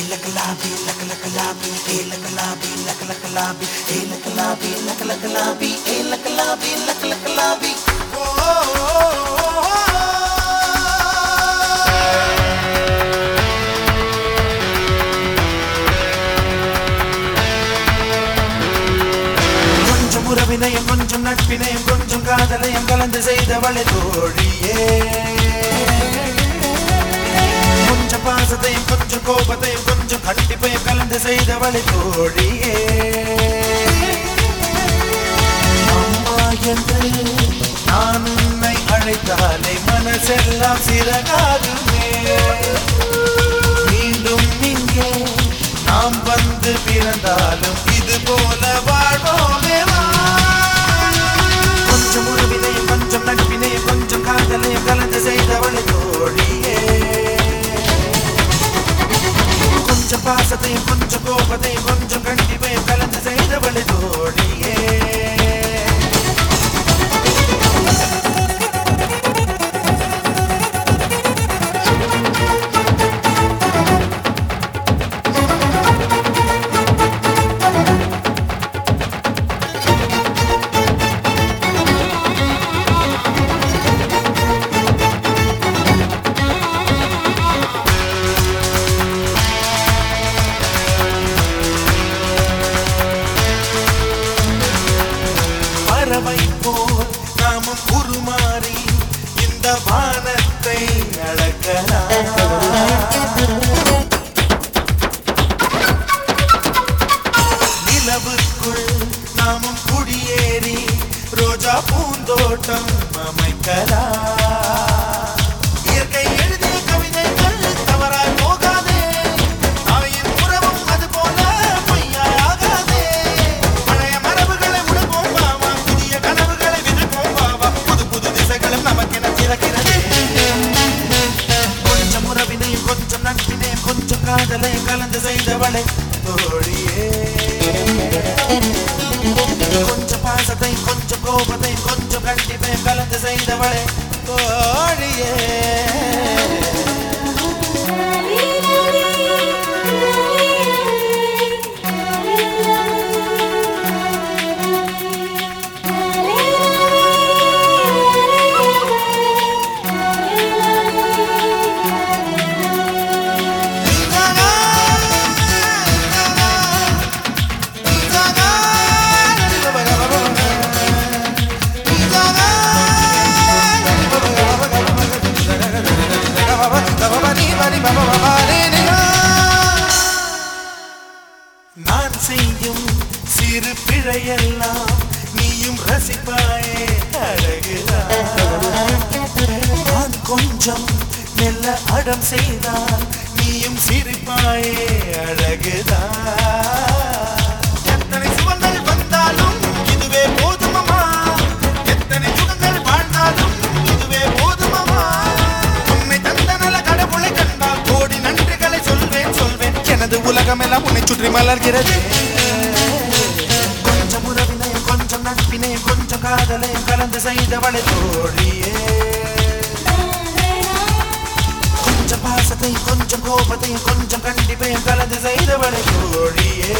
லக்கலாபி லக்கலக்கலாபி ஏ லக்கலாபி லக்கலக்கலாபி ஏ லக்கலாபி லக்கலக்கலாபி ஏ லக்கலாபி லக்கலக்கலாபி கொஞ்சம் உறவினையும் கொஞ்சம் நட்பினையும் கொஞ்சம் காதலையும் கலந்து செய்தவளை தோழியே கொஞ்சம் பாசத்தையும் கொஞ்சம் கோபத்தையும் கொஞ்சம் கண்டிப்பையும் கலந்து செய்தவளை தோழியே அம்மா என்று நான் உன்னை அழைத்தாலே மனசெல்லாம் சிறகாகுமே மீண்டும் இங்கே நாம் வந்து பிறந்தாலும் இது போல வாழ்வோமே வா. கொஞ்சம் உறவினையும் கொஞ்சம் நட்பினையும் கொஞ்சம் காதலையும் கலந்து செய்தவளை தோழியே கொஞ்சம் பாசத்தையும் கொஞ்சம் கோபத்தையும் கொஞ்சம் கண்டிப்பையும் கலந்து செய்தவளை தோழியே பறவை போல் நாமும் உருமாறி இந்த வானத்தை அளக்கலாம் நிலவுக்குள் நாமும் குடியேறி ரோஜா பூந்தோட்டம் அமைக்கலாம் இயற்கை எழுதிய கவிதைகள் தவறாய் போகாதே தாயின் உறவும் அது போல பொய்யாகாதே பழைய மரபுகளை உடுப்போம் பாவா புதிய கனவுகளை விதைப்போம் பாவா புது புது திசைகளும் நமக்கென திறக்கிறது கொஞ்சம் உறவினையும் கொஞ்சம் நட்பினையும் கொஞ்சம் காதலையும் கலந்து செய்தவளை தோழியே கொஞ்சம் பாசத்தையும் கொஞ்சம் கோபத்தையும் கொஞ்சம் கண்டிப்பையும் கலந்து செய்தவளை தோழியே நான் செய்யும் சிறு பிழையெல்லாம் நீயும் ரசிப்பாயே அழகுதான் நான் கொஞ்சம் மெல்ல அடம் செய்தால் நீயும் சிரிப்பாயே அழகுதான் எத்தனை சுகங்கள் வந்தாலும் இதுவே போதுமம்மா எத்தனை சுகங்கள் வாழ்ந்தாலும் இதுவே போதுமம்மா உன்னை தந்த நல கடவுளை கண்டால் கோடி நன்றிகளை சொல்வேன் சொல்வேன் எனது உலகமெல்லாம் உன்னை சுற்றி மலர்கிறது கொஞ்சம் உறவினையும் கொஞ்சம் நட்பினையும் கொஞ்சம் காதலையும் கலந்து செய்தவளை தோழியே கொஞ்சம் பாசத்தையும் கொஞ்சம் கோபத்தையும் கொஞ்சம் கண்டிப்பையும் கலந்து செய்தவளை தோழியே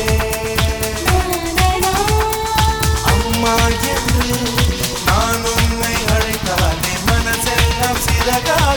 அம்மா என்று நான் உன்னை அழைத்தாலே மனசெல்லாம் சிறகா